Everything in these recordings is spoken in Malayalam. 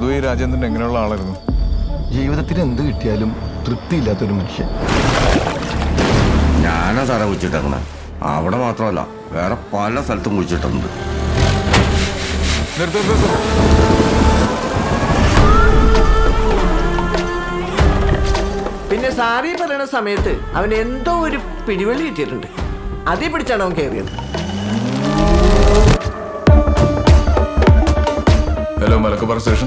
പൊതുവെ ഈ രാജേന്ദ്രൻ എങ്ങനെയുള്ള ആളായിരുന്നു ജീവിതത്തിൽ എന്ത് കിട്ടിയാലും തൃപ്തിയില്ലാത്തൊരു മനുഷ്യൻ ഞാനാ സാറേ കുഴിച്ചിട്ടേക്കണേ അവിടെ മാത്രമല്ല വേറെ പല സ്ഥലത്തും കുഴിച്ചിട്ടുണ്ട് നിർത്ത് നിർത്ത് നിർത്ത്. പിന്നെ സാറി പറയുന്ന സമയത്ത് അവൻ എന്തോ ഒരു പിടിവള്ളി കിട്ടിയിട്ടുണ്ട് അതേ പിടിച്ചാണ് അവൻ കയറിയത് ഹലോ മലക്കപ്പാറ സ്റ്റേഷൻ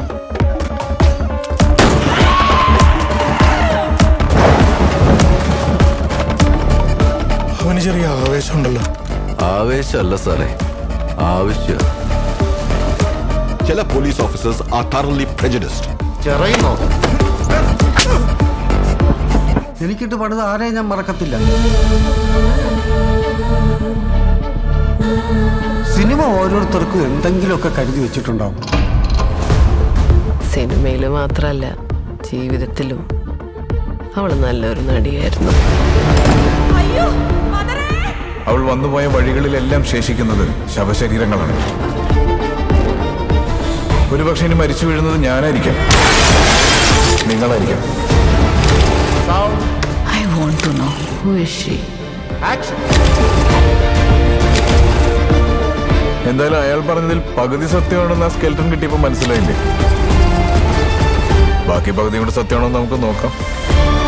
അവന് ചെറിയ ആവേശമുണ്ടല്ലോ ആവേശമല്ല സാറേ ആവശ്യം ചില police officers are thoroughly prejudiced ചെറയുന്നോ എനിക്കിട്ട് പണിത് ആരെയും ഞാൻ മറക്കത്തില്ല സിനിമ ഓരോരുത്തർക്കും എന്തെങ്കിലുമൊക്കെ കരുതി വെച്ചിട്ടുണ്ടാവും സിനിമയിൽ മാത്രമല്ല ജീവിതത്തിലും അവൾ നല്ലൊരു നടിയായിരുന്നു അവൾ വന്നുപോയ വഴികളിലെല്ലാം ശേഷിക്കുന്നത് ശവശരീരങ്ങളാണ് ഒരുപക്ഷെ ഇനി മരിച്ചു വീഴുന്നത് ഞാനായിരിക്കാം നിങ്ങളായിരിക്കാം I want to know who is she എന്തായാലും അയാൾ പറഞ്ഞതിൽ പകുതി സത്യമാണെന്ന് ആ സ്കെൽട്ടൺ കിട്ടിയപ്പോൾ മനസ്സിലായില്ലേ ബാക്കി പകുതി കൂടെ സത്യമാണോ എന്ന് നമുക്ക് നോക്കാം